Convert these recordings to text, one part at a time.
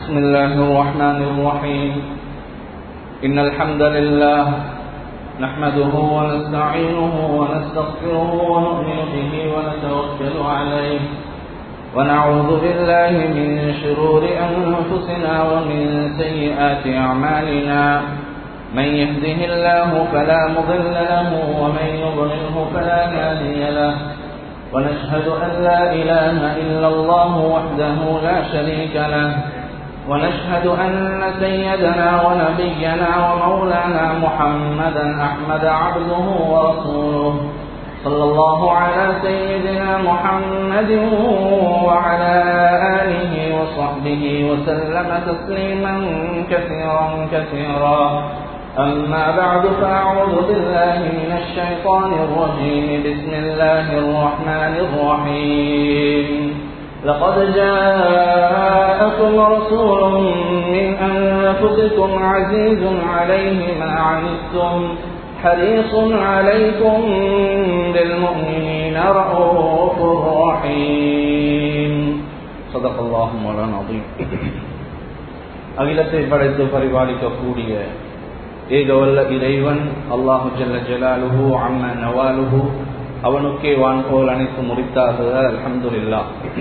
بسم الله الرحمن الرحيم إن الحمد لله نحمده ونستعينه ونستغفره ونؤمن به ونتوكل عليه ونعوذ بالله من شرور أنفسنا ومن سيئات أعمالنا من يهده الله فلا مضل له ومن يضلله فلا هادي له ونشهد أن لا إله إلا الله وحده لا شريك له ونشهد أن سيدنا ونبينا ومولانا محمدا أحمد عبده ورسوله صلى الله على سيدنا محمد وعلى آله وصحبه وسلم تسليما كثيرا كثيرا أما بعد فأعوذ بالله من الشيطان الرجيم بسم الله الرحمن الرحيم لقد جاءكم رسول من أنفسكم عزيز عليه ما عنتم حريص عليكم بالمؤمنين رؤوف رحيم صدق الله مولانا عظيم அகிலத்தை படைத்து பரிபாலிக்கக்கூடிய ஏகவல்ல இறைவன் அல்லாஹு ஜல்ல ஜலாலுஹு அம்ம நவாலுஹு அவனுக்கே வான்போல் அனைத்து முடித்தாக அலமதுல்லா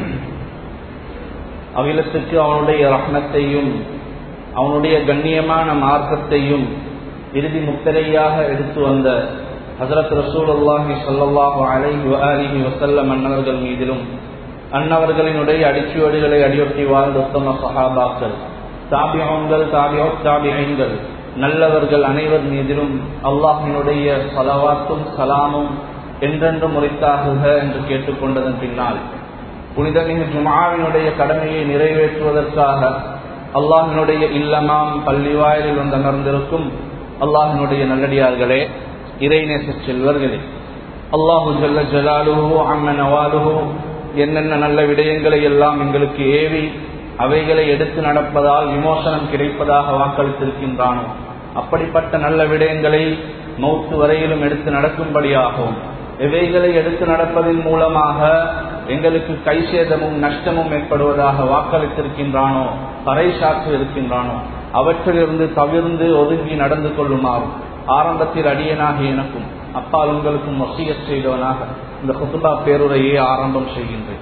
அகிலத்துக்கு அவனுடைய ரஹ்மத்தையும் அவனுடைய கண்ணியமான மார்க்கத்தையும் இறுதி முத்திரையாக எடுத்து வந்த ஹசரத் ரசூல் அல்லாஹி சல்லாஹு அலைஹி அலிஹி வசல்லம் அன்னவர்கள் மீதிலும் அன்னவர்களினுடைய அடிச்சுவடுகளை அடியொட்டி வாழ்ந்த உத்தம சஹாபாக்கள் தாபியங்கள் தாபியோ தாபியங்கள் நல்லவர்கள் அனைவர் மீதிலும் அல்லாஹினுடைய சலவாத்தும் சலாமும் என்றென்று முறைத்தாகுக என்று கேட்டுக்கொண்டதன் பின்னால் புனிதமிகு ஜுமாவினுடைய கடமையை நிறைவேற்றுவதற்காக அல்லாஹினுடைய இல்லமாம் பள்ளிவாயலில் வந்து அமர்ந்திருக்கும் அல்லாஹினுடைய நல்லடியார்களே இறைநேச செல்வர்களே அல்லாஹு ஜல்ல ஜலாலுஹோ அம்ம நவாலுஹோ என்னென்ன நல்ல விடயங்களை எல்லாம் எங்களுக்கு ஏவி அவைகளை எடுத்து நடப்பதால் விமோசனம் கிடைப்பதாக வாக்களித்திருக்கின்றானோ அப்படிப்பட்ட நல்ல விடயங்களை மௌத்து வரையிலும் எடுத்து நடக்கும்படியாகவும் எவைகளை எடுத்து நடப்பதன் மூலமாக எங்களுக்கு கைசேதமும் நஷ்டமும் ஏற்படுவதாக வாக்களித்திருக்கின்றானோ பறைசாற்று இருக்கின்றானோ அவற்றிலிருந்து தவிர்ந்து ஒதுங்கி நடந்து கொள்ளுமாறும் ஆரம்பத்தில் அடியனாக எனக்கும் அப்பால் உங்களுக்கும் வசிய செய்தவனாக இந்த குத்துபா பேருரையே ஆரம்பம் செய்கின்றேன்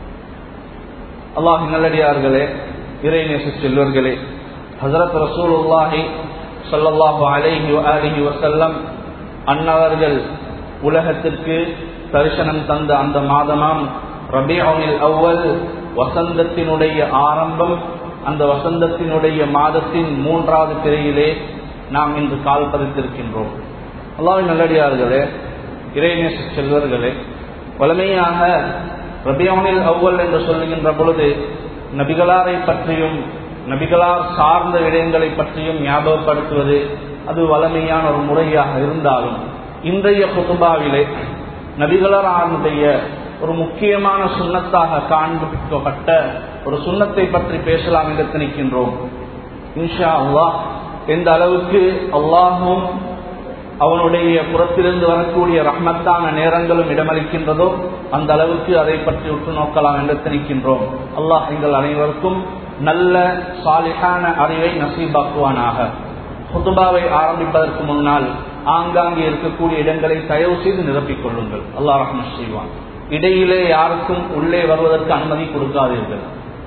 அல்லாஹ் நல்லடியார்களே இறைநேச செல்வர்களே ஹசரத் ரசூலுல்லாஹி சொல்லல்லாஹு அலைஹி அலிஹி வசல்லம் அன்னவர்கள் உலகத்திற்கு தரிசனம் தந்த அந்த மாதமாம் ரபியானில் அவ்வல் வசந்தத்தினுடைய ஆரம்பம் அந்த வசந்தத்தினுடைய மாதத்தின் மூன்றாவது திரையிலே நாம் இன்று கால் பதித்திருக்கின்றோம் அல்லாவின் நல்லடியார்களே இறைநேச செல்வர்களே வலிமையாக ரபியானில் அவ்வல் என்று சொல்லுகின்ற பொழுது நபிகளாரை பற்றியும் நபிகளார் சார்ந்த விடயங்களை பற்றியும் ஞாபகப்படுத்துவது அது வளமையான ஒரு முறையாக இருந்தாலும் இன்றைய குதுபாவிலே நபிகளாருடைய ஒரு முக்கியமான சுண்ணத்தாக காண்பிக்கப்பட்ட ஒரு சுண்ணத்தை பற்றி பேசலாம் என்று திணிக்கின்றோம் இன்ஷா அல்லாஹ் எந்த அளவுக்கு அல்லாஹும் அவனுடைய புறத்திலிருந்து வரக்கூடிய ரஹ்மத்தான நேரங்களும் இடமளிக்கின்றதோ அந்த அளவுக்கு அதை பற்றி உற்று நோக்கலாம் என்று திணிக்கின்றோம் அல்லாஹ் எங்கள் அனைவருக்கும் நல்ல சாலிகான அறிவை நசீபாக்குவானாக குதுபாவை ஆரம்பிப்பதற்கு முன்னால் ஆங்காங்கே இருக்கக்கூடிய இடங்களை தயவு செய்து நிரப்பிக் கொள்ளுங்கள் அல்லா ரஹ்ம செய்வான் இடையிலே யாருக்கும் உள்ளே வருவதற்கு அனுமதி கொடுக்காதீர்கள்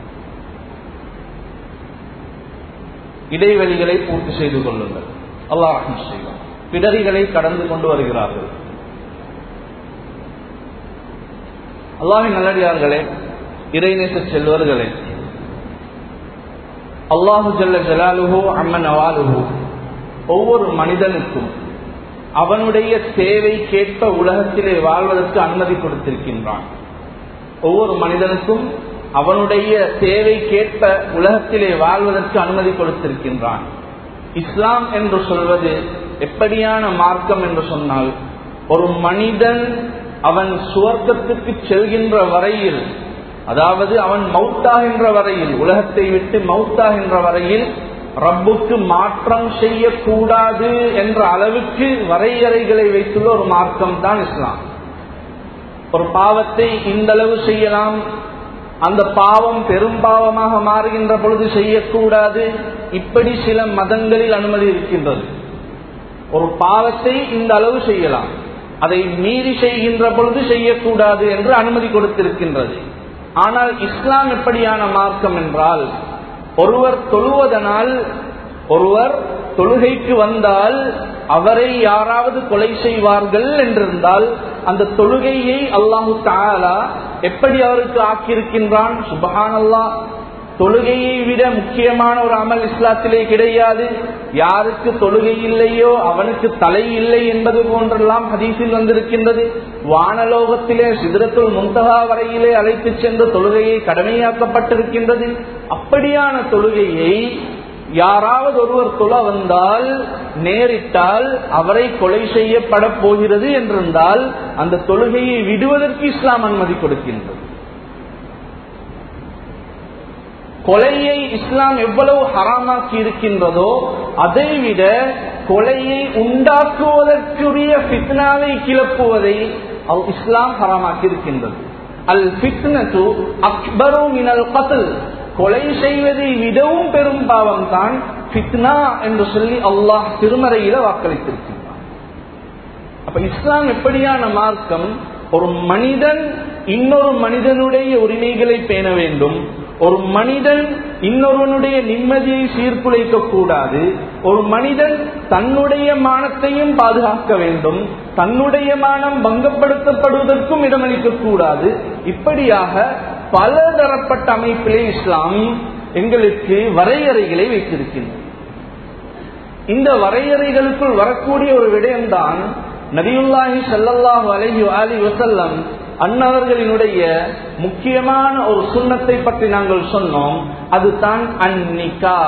இடைவெளிகளை பூர்த்தி செய்து கொள்ளுங்கள் அல்லா ரஹ்ம செய்வான் பிடரிகளை கடந்து கொண்டு வருகிறார்கள் அல்லாவின் நல்லடியார்களே இறைநேச செல்வர்களே அல்லாஹு ஜல்ல ஜலாலுஹோ அம்மன் அவாலுஹோ ஒவ்வொரு மனிதனுக்கும் அவனுடைய தேவைக்கேற்ப உலகத்திலே வாழ்வதற்கு அனுமதி கொடுத்திருக்கின்றான் ஒவ்வொரு மனிதனுக்கும் அவனுடைய தேவைக்கேற்ப உலகத்திலே வாழ்வதற்கு அனுமதி கொடுத்திருக்கின்றான் இஸ்லாம் என்று சொல்வது எப்படியான மார்க்கம் என்று சொன்னால் ஒரு மனிதன் அவன் சுவர்க்கத்துக்கு செல்கின்ற வரையில் அதாவது அவன் மௌத்தாகின்ற வரையில் உலகத்தை விட்டு மௌத்தாகின்ற வரையில் ரப்புக்கு மாற்றம் செய்யக்கூடாது என்ற அளவுக்கு வரையறைகளை வைத்துள்ள ஒரு மார்க்கம் தான் இஸ்லாம் ஒரு பாவத்தை இந்த அளவு செய்யலாம் அந்த பாவம் பெரும் பாவமாக மாறுகின்ற பொழுது செய்யக்கூடாது இப்படி சில மதங்களில் அனுமதி இருக்கின்றது ஒரு பாவத்தை இந்த அளவு செய்யலாம் அதை மீறி செய்கின்ற பொழுது செய்யக்கூடாது என்று அனுமதி கொடுத்திருக்கின்றது ஆனால் இஸ்லாம் எப்படியான மார்க்கம் என்றால் ஒருவர் தொழுவதனால் ஒருவர் தொழுகைக்கு வந்தால் அவரை யாராவது கொலை செய்வார்கள் என்றிருந்தால் அந்த தொழுகையை அல்லாஹு தாலா எப்படி அவருக்கு ஆக்கியிருக்கின்றான் சுபஹான் அல்லாஹ் தொழுகையை விட முக்கியமான ஒரு அமல் இஸ்லாத்திலே கிடையாது யாருக்கு தொழுகை இல்லையோ அவனுக்கு தலை இல்லை என்பது போன்றெல்லாம் ஹதீஸில் வந்திருக்கின்றது வானலோகத்திலே சிதறத்துள் முந்தகா வரையிலே அழைத்து சென்று தொழுகையை கடமையாக்கப்பட்டிருக்கின்றது அப்படியான தொழுகையை யாராவது ஒருவர் தொழ வந்தால் நேரிட்டால் அவரை கொலை செய்யப்பட போகிறது என்றிருந்தால் அந்த தொழுகையை விடுவதற்கு இஸ்லாம் அனுமதி கொடுக்கின்றது கொலையை இஸ்லாம் எவ்வளவு ஹராமாக்கி இருக்கின்றதோ அதை விட கொலையை உண்டாக்குவதற்குரிய பித்னாவை கிளப்புவதை இஸ்லாம் ஹராமாக்கி இருக்கின்றது அல் பித்னு அக்பரு மினல் கத்தல் கொலை செய்வதை விடவும் பெரும் பாவம் தான் பித்னா என்று சொல்லி அல்லாஹ் திருமறையில வாக்களித்திருக்கின்றான் அப்ப இஸ்லாம் எப்படியான மார்க்கம் ஒரு மனிதன் இன்னொரு மனிதனுடைய உரிமைகளை பேண வேண்டும் ஒரு மனிதன் இன்னொருவனுடைய நிம்மதியை சீர்குலைக்க கூடாது ஒரு மனிதன் தன்னுடைய மானத்தையும் பாதுகாக்க வேண்டும் தன்னுடைய மானம் பங்கப்படுத்தப்படுவதற்கும் இடமளிக்க கூடாது இப்படியாக பல தரப்பட்ட அமைப்பிலே இஸ்லாம் எங்களுக்கு வரையறைகளை வைத்திருக்கின்றது இந்த வரையறைகளுக்குள் வரக்கூடிய ஒரு விடயம்தான் நபியுல்லாஹி சல்லல்லாஹு அலைஹி அலி வசல்லம் அன்னவர்களினுடைய முக்கியமான ஒரு சுண்ணத்தை பற்றி நாங்கள் சொன்னோம் அதுதான் அந்நிகா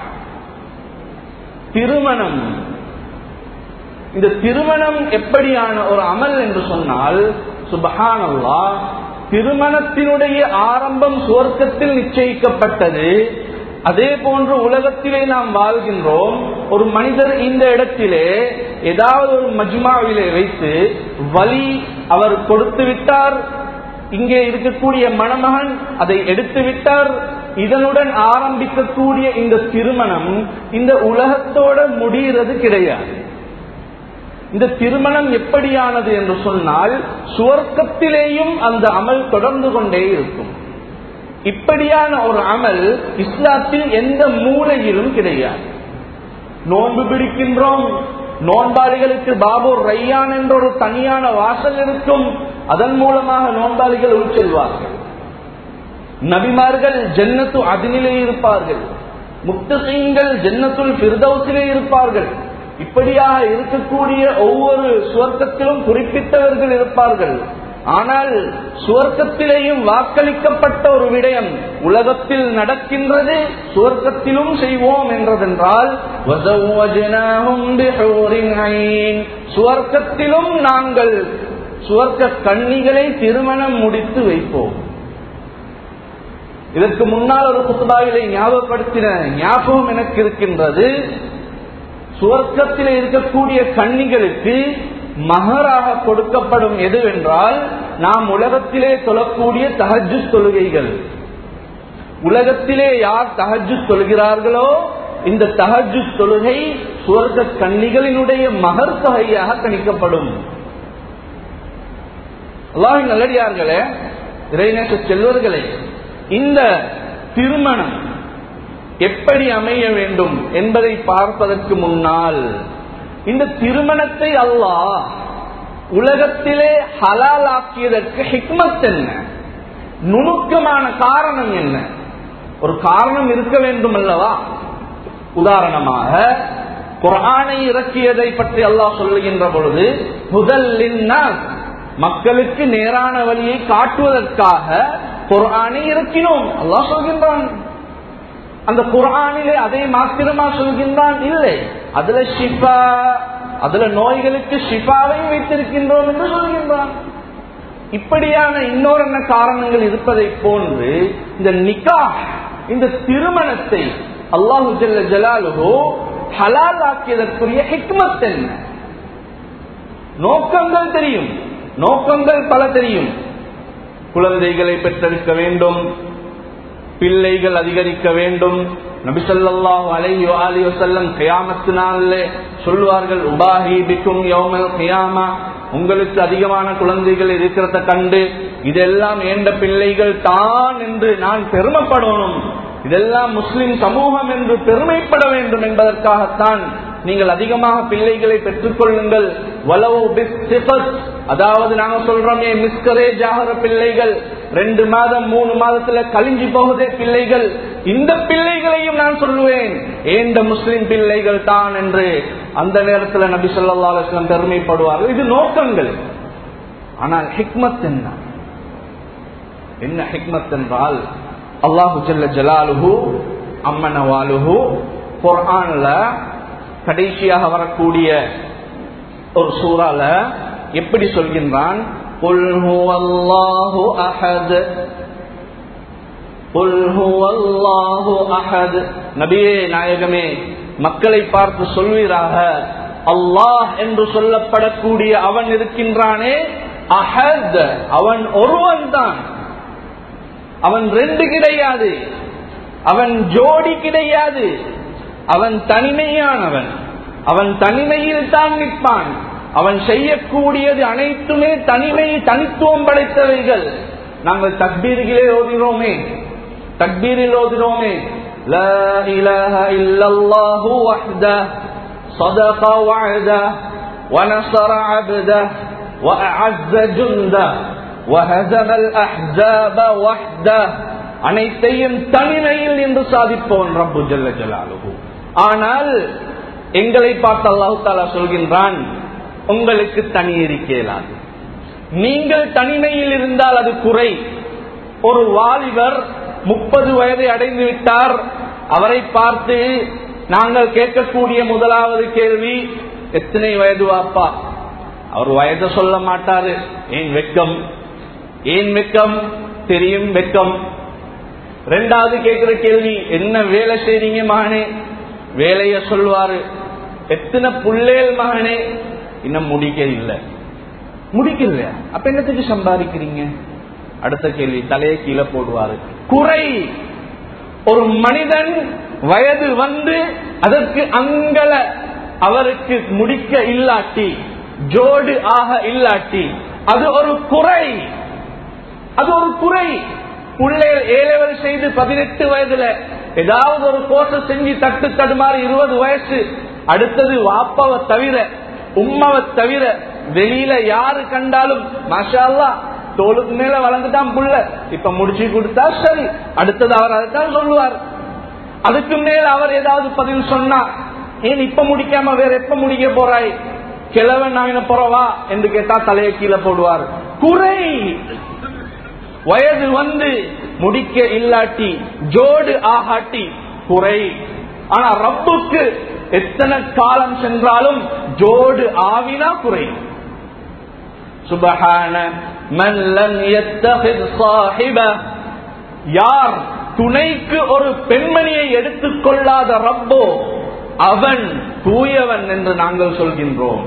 திருமணம் இந்த திருமணம் எப்படியான ஒரு அமல் என்று சொன்னால் சுபஹானல்லா திருமணத்தினுடைய ஆரம்பம் சுவர்க்கத்தில் நிச்சயிக்கப்பட்டது அதே போன்று உலகத்திலே நாம் வாழ்கின்றோம் ஒரு மனிதர் இந்த இடத்திலே ஏதாவது ஒரு மஜ்மாவிலே வைத்து வலி அவர் கொடுத்து விட்டார் இங்கே இருக்கக்கூடிய மணமகன் அதை எடுத்து விட்டார் இதனுடன் ஆரம்பிக்கக்கூடிய இந்த திருமணம் இந்த உலகத்தோட முடிகிறது கிடையாது இந்த திருமணம் எப்படியானது என்று சொன்னால் சுவர்க்கத்திலேயும் அந்த அமல் தொடர்ந்து கொண்டே இருக்கும் இப்படியான ஒரு அமல் இஸ்லாத்தில் எந்த மூலையிலும் கிடையாது நோன்பு பிடிக்கின்றோம் நோன்பாளிகளுக்கு பாபூர் ரையான் என்ற ஒரு தனியான வாசல் இருக்கும் அதன் மூலமாக நோன்பாளிகள் உள் செல்வார்கள் நபிமார்கள் ஜன்னத்து அதினிலே இருப்பார்கள் முத்தசீங்கள் ஜன்னத்துல் பிர்தௌசிலே இருப்பார்கள் இப்படியாக இருக்கக்கூடிய ஒவ்வொரு சுவர்க்கத்திலும் குறிப்பிட்டவர்கள் இருப்பார்கள் ஆனால் சுவர்க்கத்திலேயும் வாக்களிக்கப்பட்ட ஒரு விடயம் உலகத்தில் நடக்கின்றது சுவர்க்கத்திலும் செய்வோம் என்றதென்றால் சுவர்க்கத்திலும் நாங்கள் சுவர்க்க கண்ணிகளை திருமணம் முடித்து வைப்போம் இதற்கு முன்னால் ஒரு குத்துபாவிலை ஞாபகப்படுத்தின ஞாபகம் எனக்கு இருக்கின்றது சுவர்க்கத்தில் இருக்கக்கூடிய கண்ணிகளுக்கு மகராக கொடுக்கப்படும் எதுவென்றால் நாம் உலகத்திலே தொழக்கூடிய தஹஜு தொழுகைகள் உலகத்திலே யார் தஹஜு தொழுகிறார்களோ இந்த தஹஜு தொழுகை சுவர்க்க கண்ணிகளினுடைய மகர் தொகையாக கணிக்கப்படும் அல்லாஹ் நல்லடியார்களே இறைநேச செல்வர்களே இந்த திருமணம் எப்படி அமைய வேண்டும் என்பதை பார்ப்பதற்கு முன்னால் இந்த திருமணத்தை அல்லாஹ் உலகத்திலே ஹலால் ஆக்கியதற்கு ஹிக்மத் என்ன நுணுக்கமான காரணம் என்ன ஒரு காரணம் இருக்க வேண்டும் அல்லவா உதாரணமாக குரானை இறக்கியதை பற்றி அல்லாஹ் சொல்லுகின்ற பொழுது முதலின் மக்களுக்கு நேரான வழியை காட்டுவதற்காக குரானை இறக்கினோம் அல்லாஹ் சொல்கின்றான் அந்த குரானிலே அதை மாத்திரமா சொல்கின்றான் இல்லை அதுல ஷிஃபா அதுல நோய்களுக்கு ஷிஃபாவையும் வைத்திருக்கின்றோம் என்று சொல்கின்றான் இப்படியான இன்னொரு என்ன காரணங்கள் இருப்பதை போன்று இந்த நிக்கா இந்த திருமணத்தை அல்லாஹு ஜல்ல ஜலாலுகோ ஹலால் ஆக்கியதற்குரிய ஹிக்மத் என்ன நோக்கங்கள் தெரியும் நோக்கங்கள் பல தெரியும் குழந்தைகளை பெற்றெடுக்க வேண்டும் பிள்ளைகள் அதிகரிக்க வேண்டும் நபிசல்லாஹு அலைஹி அலி வசல்லம் கியாமத்து நாளிலே சொல்வார்கள் உபாஹி பிக்கும் யௌமல் கியாமா உங்களுக்கு அதிகமான குழந்தைகள் இருக்கிறத கண்டு இதெல்லாம் ஏண்ட பிள்ளைகள் தான் என்று நான் பெருமைப்படணும் இதெல்லாம் முஸ்லிம் சமூகம் என்று பெருமைப்பட வேண்டும் என்பதற்காகத்தான் நீங்கள் அதிகமாக பிள்ளைகளை பெற்றுக் கொள்ளுங்கள் அதாவது நாங்க சொல்றோமே மிஸ்கரேஜ் ஆகிற பிள்ளைகள் ரெண்டு மாதம் மூணு மாதத்துல கழிஞ்சு போகுதே பிள்ளைகள் இந்த பிள்ளைகளையும் நான் சொல்லுவேன் ஏந்த முஸ்லிம் பிள்ளைகள் தான் என்று அந்த நேரத்தில் நபி சொல்லா அலுவலம் பெருமைப்படுவார்கள் இது நோக்கங்கள் ஆனால் ஹிக்மத் என்ன என்ன ஹிக்மத் என்றால் அல்லாஹு ஜல்ல ஜலாலுஹு அம்மனவாலுஹு குர்ஆன்ல கடைசியாக வரக்கூடிய ஒரு சூறால எப்படி சொல்கின்றான் قل هو الله أحد قل هو الله أحد நபியே நாயகமே மக்களை பார்த்து சொல்வீராக அல்லாஹ் என்று சொல்லப்படக்கூடிய அவன் இருக்கின்றானே அஹத் அவன் ஒருவன் தான் அவன் ரெண்டு கிடையாது அவன் ஜோடி கிடையாது அவன் தனிமையானவன் அவன் தனிமையில் தான் நிற்பான் அவன் செய்யக்கூடியது அனைத்துமே தனிமை தனித்துவம் படைத்தவைகள் நாங்கள் தக்பீர்களே ஓதினோமே தக்பீரில் ஓதினோமே لا إله إلا الله وحده صدق وعده ونصر عبده وأعز جنده وهزم الأحزاب وحده அனைத்தையும் தனிமையில் என்று சாதிப்பவன் ரப்பு ஜல்ல ஜலாலுகு ஆனால் எங்களை பார்த்து அல்லாஹு தாலா சொல்கின்றான் உங்களுக்கு தனி இருக்கலாது நீங்கள் தனிமையில் இருந்தால் அது குறை ஒரு வாலிபர் முப்பது வயதை அடைந்து விட்டார் அவரை பார்த்து நாங்கள் கேட்கக்கூடிய முதலாவது கேள்வி எத்தனை வயது வாப்பா அவர் வயதை சொல்ல மாட்டாரு ஏன் வெக்கம் ஏன் வெக்கம் தெரியும் வெக்கம் ரெண்டாவது கேட்கிற கேள்வி என்ன வேலை செய்றீங்க மகனே வேலைய சொல்லுவாரு எத்தனை புள்ளேல் மகனே இன்னும் முடிக்க இல்லை முடிக்கல அப்ப என்னத்துக்கு சம்பாதிக்கிறீங்க அடுத்த கேள்வி தலையை கீழே போடுவாரு குறை ஒரு மனிதன் வயது வந்து அதற்கு அங்கல அவருக்கு முடிக்க இல்லாட்டி ஜோடு ஆக இல்லாட்டி அது ஒரு குறை அது ஒரு குறை பிள்ளைகள் ஏழவர் செய்து பதினெட்டு வயதுல ஏதாவது ஒரு கோர்ஸ் செஞ்சு தட்டு தடுமாறி இருபது வயசு அடுத்தது வாப்பாவை தவிர உம்மாவை தவிர வெளியில யாரு கண்டாலும் மாஷால்லா தோளுக்கு மேல வளர்ந்துட்டான் புள்ள இப்ப முடிச்சு கொடுத்தா சரி அடுத்தது அவர் அதைத்தான் சொல்லுவார் அதுக்கு மேல அவர் ஏதாவது பதில் சொன்னா ஏன் இப்ப முடிக்காம வேற எப்ப முடிக்க போறாய் கிழவன் நான் போறவா என்று கேட்டா தலையை கீழே போடுவார் குறை வயது வந்து முடிக்க இல்லாட்டி ஜோடு ஆகாட்டி குறை ஆனா ரப்புக்கு எத்தனை காலம் சென்றாலும் ஜோடு ஆவினா குறை சுபஹான மல்லம் சாஹிப யார் துணைக்கு ஒரு பெண்மணியை எடுத்துக் கொள்ளாத ரப்போ அவன் தூயவன் என்று நாங்கள் சொல்கின்றோம்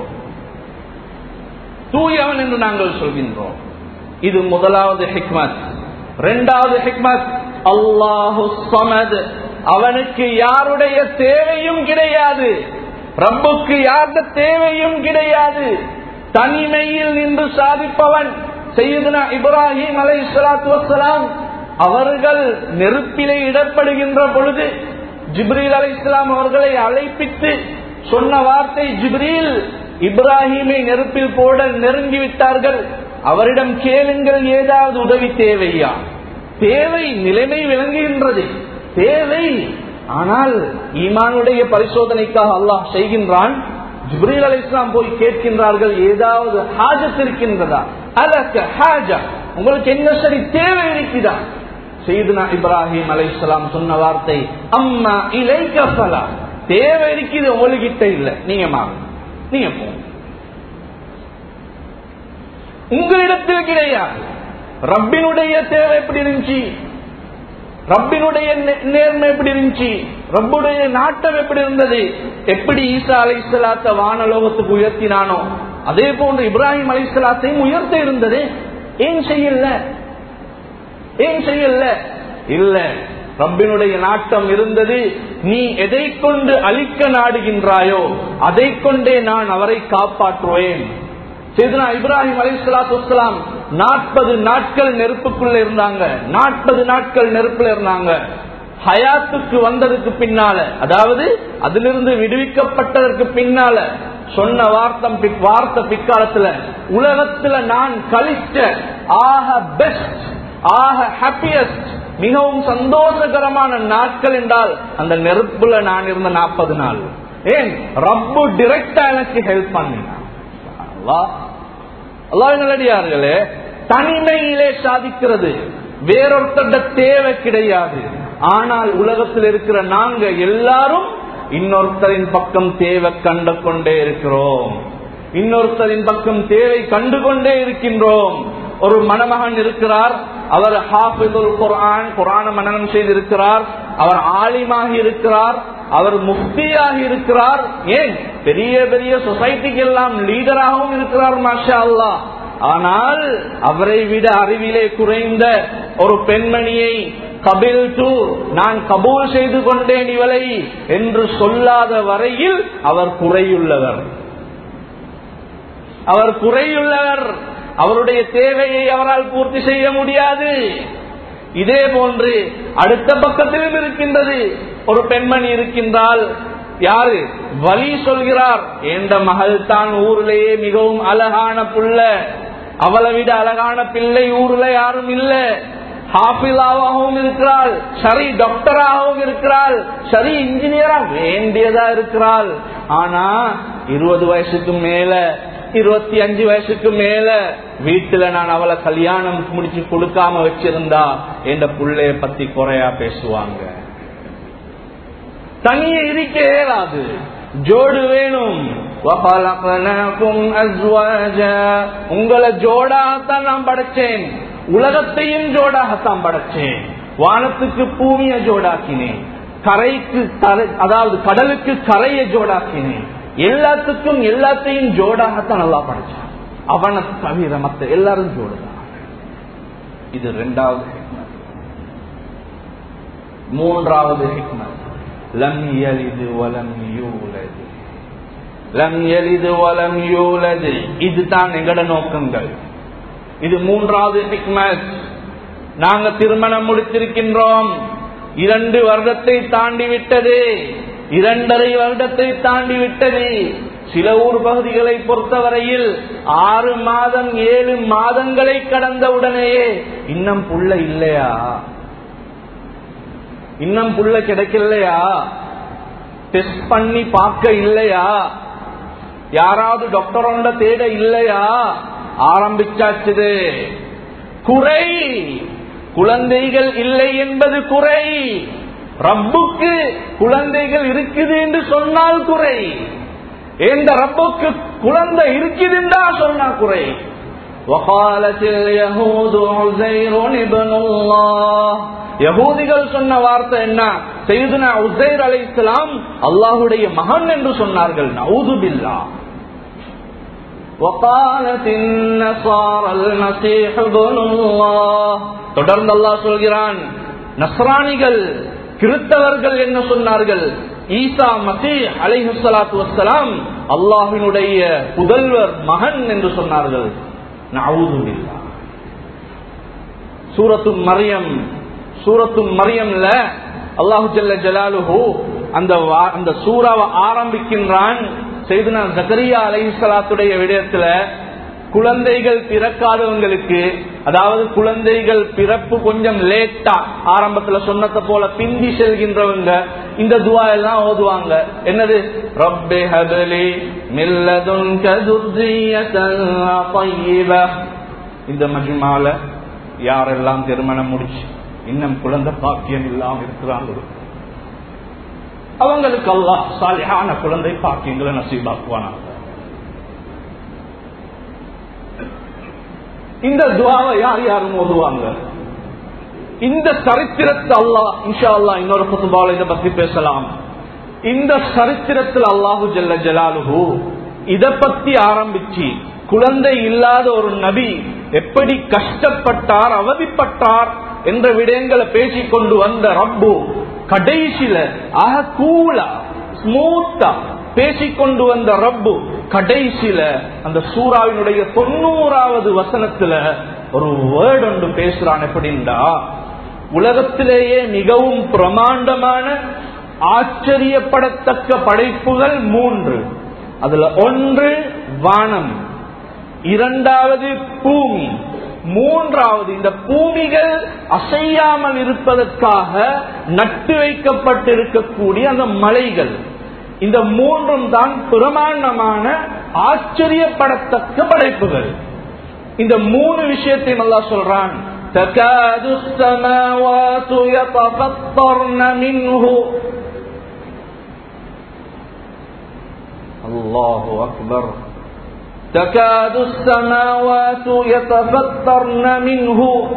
தூயவன் என்று நாங்கள் சொல்கின்றோம் இது முதலாவது ஹிக்மத் இரண்டாவது ஹிக்மத் அல்லாஹு சமது அவனுக்கு யாருடைய தேவையும் கிடையாது ரப்புக்கு யாருடைய தேவையும் கிடையாது தனிமையில் நின்று சாதிப்பவன் செய்யுதுனா இப்ராஹிம் அலை சலாத்து வசலாம் அவர்கள் நெருப்பிலே இடப்படுகின்ற பொழுது ஜிப்ரீல் அலை இஸ்லாம் அவர்களை அழைப்பித்து சொன்ன வார்த்தை ஜிப்ரீல் இப்ராஹிமை நெருப்பில் போட நெருங்கி விட்டார்கள் அவரிடம் கேளுங்கள் ஏதாவது உதவி தேவையா தேவை நிலைமை விளங்குகின்றது தேவை ஆனால் ஈமானுடைய பரிசோதனைக்காக அல்லாஹ் செய்கின்றான் ஜிப்ரீல் அலி இஸ்லாம் போய் கேட்கின்றார்கள் ஏதாவது ஹாஜத் இருக்கின்றதா அலக்க ஹாஜா உங்களுக்கு என்ன சரி தேவை இருக்குதா செய்துனா இப்ராஹிம் அலை இஸ்லாம் சொன்ன வார்த்தை அம்மா இலை கஃபலா தேவை இருக்குது உங்ககிட்ட இல்ல நீங்க மாறுங்க நீங்க போங்க உங்களிடத்தில் கிடையாது ரப்பினுடைய தேவை எப்படி இருந்துச்சு ரப்பினுடைய நேர்மை எப்படி இருந்துச்சு ரப்புடைய நாட்டம் எப்படி இருந்தது எப்படி ஈசா அலை இஸ்லாத்த வானலோகத்துக்கு உயர்த்தினானோ அதே போன்று இப்ராஹிம் அலை இஸ்லாத்தையும் உயர்த்த இருந்தது ஏன் செய்யல ஏன் செய்யல இல்ல ரப்பினுடைய நாட்டம் இருந்தது நீ எதை கொண்டு அழிக்க நாடுகின்றாயோ அதை கொண்டே நான் அவரை காப்பாற்றுவேன் செய்தனா இப்ராஹிம் அலி சலாத்து நாற்பது நாட்கள் நெருப்புக்குள்ள இருந்தாங்க நாற்பது நாட்கள் நெருப்புல இருந்தாங்க ஹயாத்துக்கு வந்ததுக்கு பின்னால அதாவது அதிலிருந்து விடுவிக்கப்பட்டதற்கு பின்னால சொன்ன வார்த்தம் வார்த்தை பிற்காலத்துல உலகத்துல நான் கழித்த ஆக பெஸ்ட் ஆக ஹாப்பியஸ்ட் மிகவும் சந்தோஷகரமான நாட்கள் என்றால் அந்த நெருப்புல நான் இருந்த நாற்பது நாள் ஏன் ரப்பு டிரெக்டா எனக்கு ஹெல்ப் பண்ணினான் நல்லடியார்களே தனிமையிலே சாதிக்கிறது வேறொருத்தட தேவை கிடையாது ஆனால் உலகத்தில் இருக்கிற நாங்க எல்லாரும் இன்னொருத்தரின் பக்கம் தேவை கண்டு கொண்டே இருக்கிறோம் இன்னொருத்தரின் பக்கம் தேவை கண்டு கொண்டே இருக்கின்றோம் ஒரு மணமகன் இருக்கிறார் அவர் ஹாஃபிதுல் குரான் குரான மனநம் செய்திருக்கிறார் அவர் ஆலிமாகி இருக்கிறார் அவர் முஃப்தியாக இருக்கிறார் ஏன் பெரிய பெரிய சொசைட்டிக்கு எல்லாம் லீடராகவும் இருக்கிறார் மாஷா அல்லா ஆனால் அவரை விட அறிவிலே குறைந்த ஒரு பெண்மணியை கபில் டு நான் கபூல் செய்து கொண்டேன் இவளை என்று சொல்லாத வரையில் அவர் குறையுள்ளவர் அவர் குறையுள்ளவர் அவருடைய தேவையை அவரால் பூர்த்தி செய்ய முடியாது இதே போன்று அடுத்த பக்கத்திலும் இருக்கின்றது ஒரு பெண்மணி இருக்கின்றால் யாரு வலி சொல்கிறார் எந்த மகள் தான் ஊரிலேயே மிகவும் அழகான புள்ள அவளை விட அழகான பிள்ளை ஊர்ல யாரும் இல்ல ஹாஃபிலாகவும் இருக்கிறாள் சரி டாக்டராகவும் இருக்கிறாள் சரி இன்ஜினியரா வேண்டியதா இருக்கிறாள் ஆனா இருபது வயசுக்கு மேல இருபத்தி அஞ்சு வயசுக்கு மேல வீட்டுல நான் அவளை கல்யாணம் முடிச்சு கொடுக்காம வச்சிருந்தா என்ற புள்ளைய பத்தி குறையா பேசுவாங்க தனியே இருக்க இயலாது ஜோடு வேணும் உங்களை ஜோடாகத்தான் நான் படைச்சேன் உலகத்தையும் ஜோடாகத்தான் படைச்சேன் வானத்துக்கு பூமியை ஜோடாக்கினேன் கரைக்கு அதாவது கடலுக்கு கரையை ஜோடாக்கினேன் எல்லாத்துக்கும் எல்லாத்தையும் ஜோடாகத்தான் நல்லா படைச்சான் அவனை தவிர மத்த எல்லாரும் ஜோடுதான் இது ரெண்டாவது மூன்றாவது லம் எலிது வலம் யூலது லம் எலிது வலம் யூலது இதுதான் எங்கட நோக்கங்கள் இது மூன்றாவது ஹிக்மத் நாங்க திருமணம் முடித்திருக்கின்றோம் இரண்டு வருடத்தை தாண்டி விட்டது இரண்டரை வருடத்தை தாண்டி விட்டது சில ஊர் பகுதிகளை பொறுத்தவரையில் ஆறு மாதம் ஏழு மாதங்களை கடந்த உடனேயே இன்னும் புள்ள இல்லையா இன்னும் புள்ள கிடைக்கலையா டெஸ்ட் பண்ணி பார்க்க இல்லையா யாராவது டாக்டரோட தேட இல்லையா ஆரம்பிச்சாச்சுது குறை குழந்தைகள் இல்லை என்பது குறை ரப்புக்கு குழந்தைகள் இருக்குது என்று சொன்னால் குறை எந்த ரப்புக்கு குழந்தை இருக்குதுன்றா சொன்னா குறை وقالت اليهود عزير ابن الله யகூதிகள் சொன்ன வார்த்தை என்ன செய்துனா உசைர் அலை இஸ்லாம் அல்லாஹுடைய மகன் என்று சொன்னார்கள் நவுதுபில்லா وقالت النصارى المسيح ابن الله தொடர்ந்து அல்லாஹ் சொல்கிறான் நஸ்ரானிகள் கிறிஸ்தவர்கள் என்ன சொன்னார்கள் ஈசா மசீ அலைஹுசலாத்து வசலாம் அல்லாஹினுடைய புதல்வர் மகன் என்று சொன்னார்கள் நவுதுபில்லா சூரத்து மரியம் சூரத்து மரியம்ல அல்லாஹு ஜல்ல ஜலாலுஹு அந்த அந்த சூறாவை ஆரம்பிக்கின்றான் செய்துனா ஜக்கரியா அலைசலாத்துடைய விடயத்துல குழந்தைகள் பிறக்காதவங்களுக்கு அதாவது குழந்தைகள் பிறப்பு கொஞ்சம் லேட்டா ஆரம்பத்துல சொன்னதை போல பிந்தி செல்கின்றவங்க இந்த துவா எல்லாம் ஓதுவாங்க என்னது ரப்பே ஹபலி மில்லதுன் இந்த மஜ்மால யாரெல்லாம் திருமணம் முடிச்சு இன்னும் குழந்தை பாக்கியம் இல்லாம இருக்கிறாங்களோ அவங்களுக்கு அல்லாஹ் சாலியான குழந்தை பாக்கியங்களை நசீபாக்குவானாங்க இந்த துவாவை யார் யாரும் ஓதுவாங்க இந்த சரித்திரத்தை அல்லாஹ் இன்ஷா அல்லா இன்னொரு குத்துபால இதை பத்தி பேசலாம் இந்த சரித்திரத்தில் அல்லாஹு ஜல்ல ஜலாலுஹு இத பத்தி ஆரம்பிச்சு குழந்தை இல்லாத ஒரு நபி எப்படி கஷ்டப்பட்டார் அவதிப்பட்டார் என்ற விடயங்களை பேசிக் கொண்டு வந்த ரப்பு கடைசியில ஆக கூலா ஸ்மூத்தா பேசிக்கொண்டு வந்த ரப்பு கடைசியில அந்த சூறாவினுடைய தொண்ணூறாவது வசனத்துல ஒரு வேர்டு ஒன்று பேசுறான் எப்படின்னா உலகத்திலேயே மிகவும் பிரமாண்டமான ஆச்சரியப்படத்தக்க படைப்புகள் மூன்று அதுல ஒன்று வானம் இரண்டாவது பூமி மூன்றாவது இந்த பூமிகள் அசையாமல் இருப்பதற்காக நட்டு வைக்கப்பட்டிருக்கக்கூடிய அந்த மலைகள் இந்த மூன்றும் தான் பிரமாண்டமான ஆச்சரியப்படத்தக்க படைப்புகள் இந்த மூணு விஷயத்தை நல்லா சொல்றான் تكاد السماوات يتفطرن منه الله أكبر تكاد السماوات يتفطرن منه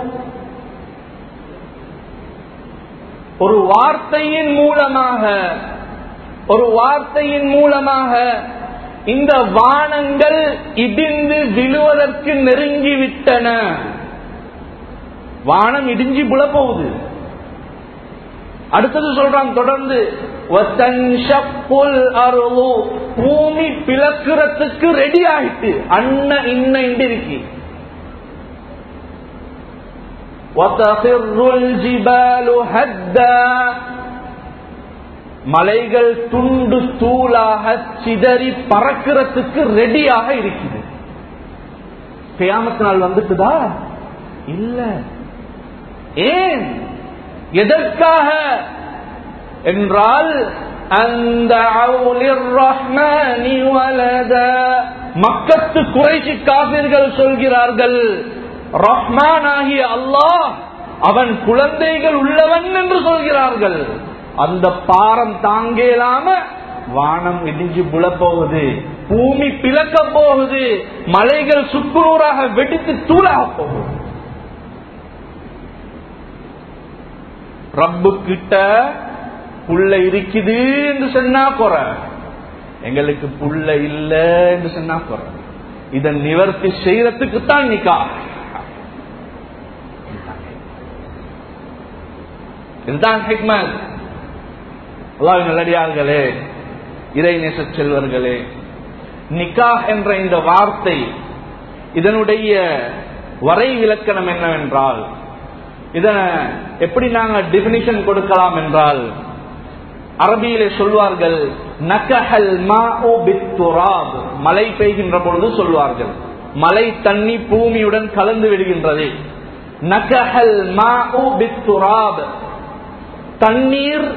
ஒரு வார்த்தையின் மூலமாக ஒரு வார்த்தையின் மூலமாக இந்த வானங்கள் இடிந்து விழுவதற்கு நெருங்கி விட்டன வானம் இடிஞ்சு புல போகுது அடுத்தது சொல்றான் தொடர்ந்து பூமி பிளக்கிறதுக்கு ரெடி ஆயிட்டு அண்ண இன்ன இருக்கு மலைகள் துண்டு தூளாக சிதறி பறக்கிறதுக்கு ரெடியாக இருக்குது கியாமத்து நாள் வந்துட்டுதா இல்ல ஏன் எதற்காக என்றால் அந்த மக்கத்து குறைசி காபிர்கள் சொல்கிறார்கள் ரஹ்மான் ஆகிய அல்லாஹ் அவன் குழந்தைகள் உள்ளவன் என்று சொல்கிறார்கள் அந்த பாரம் தாங்கலாம வானம் இடிஞ்சு புலப்போகுது பூமி பிளக்க போகுது மலைகள் சுக்குநூறாக வெடித்து தூளாக போகுது ரப்பு கிட்ட புள்ள இருக்குது என்று சொன்னா குறை எங்களுக்கு புள்ள இல்ல என்று சொன்னா குறை இதை நிவர்த்தி செய்யறதுக்கு தான் நிக்கா இதுதான் ஹிக்மத் அல்லாஹ் நல்லடியார்களே இறை நேச செல்வர்களே நிக்கா என்ற இந்த வார்த்தை இதனுடைய வரை விளக்கணம் என்னவென்றால் இதனை எப்படி நாங்க டெபினிஷன் கொடுக்கலாம் என்றால் அரபியிலே சொல்வார்கள் நக்கஹல் மழை பெய்கின்ற பொழுது சொல்வார்கள் மழை தண்ணி பூமியுடன் கலந்து விடுகின்றது நக்கஹல் தண்ணீர்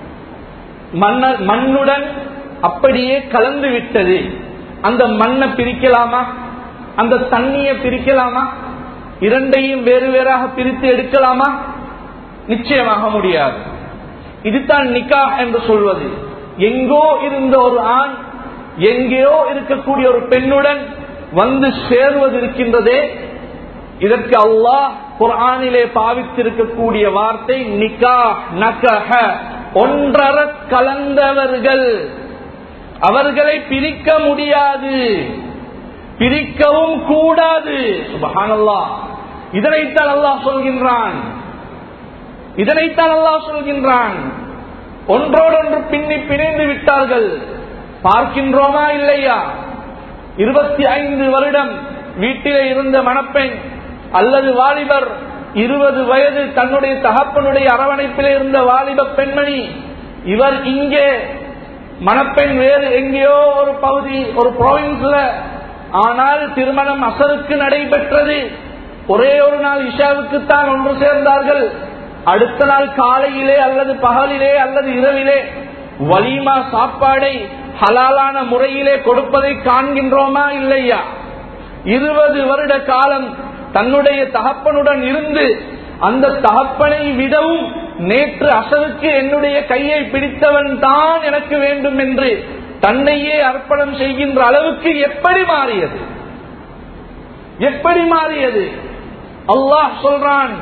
மண்ணுடன் அப்படியே கலந்து விட்டது அந்த மண்ணை பிரிக்கலாமா அந்த தண்ணியை பிரிக்கலாமா இரண்டையும் வேறு வேறாக பிரித்து எடுக்கலாமா நிச்சயமாக முடியாது இதுதான் நிக்கா என்று சொல்வது எங்கோ இருந்த ஒரு ஆண் எங்கேயோ இருக்கக்கூடிய ஒரு பெண்ணுடன் வந்து சேர்வது இருக்கின்றதே இதற்கு அல்லாஹ் குரானிலே பாவித்திருக்கக்கூடிய வார்த்தை நிக்கா நகஹ ஒன்றர கலந்தவர்கள் அவர்களை பிரிக்க முடியாது பிரிக்கவும் கூடாது சுபஹானல்லா இதனைத்தான் அல்லாஹ் சொல்கின்றான் இதனைத்தான் அல்லாஹ் சொல்கின்றான் ஒன்றோடொன்று பின்னி பிணைந்து விட்டார்கள் பார்க்கின்றோமா இல்லையா இருபத்தி ஐந்து வருடம் வீட்டிலே இருந்த மணப்பெண் அல்லது வாலிபர் இருபது வயது தன்னுடைய தகப்பனுடைய அரவணைப்பிலே இருந்த வாலிப பெண்மணி இவர் இங்கே மணப்பெண் வேறு எங்கேயோ ஒரு பகுதி ஒரு ப்ரோவின்ஸ்ல ஆனால் திருமணம் அசருக்கு நடைபெற்றது ஒரே ஒரு நாள் இஷாவுக்குத்தான் ஒன்று சேர்ந்தார்கள் அடுத்த நாள் காலையிலே அல்லது பகலிலே அல்லது இரவிலே வலிமா சாப்பாடை ஹலாலான முறையிலே கொடுப்பதை காண்கின்றோமா இல்லையா இருபது வருட காலம் தன்னுடைய தகப்பனுடன் இருந்து அந்த தகப்பனை விடவும் நேற்று அசருக்கு என்னுடைய கையை பிடித்தவன் தான் எனக்கு வேண்டும் என்று தன்னையே அர்ப்பணம் செய்கின்ற அளவுக்கு எப்படி மாறியது எப்படி மாறியது அல்லாஹ் சொல்றான்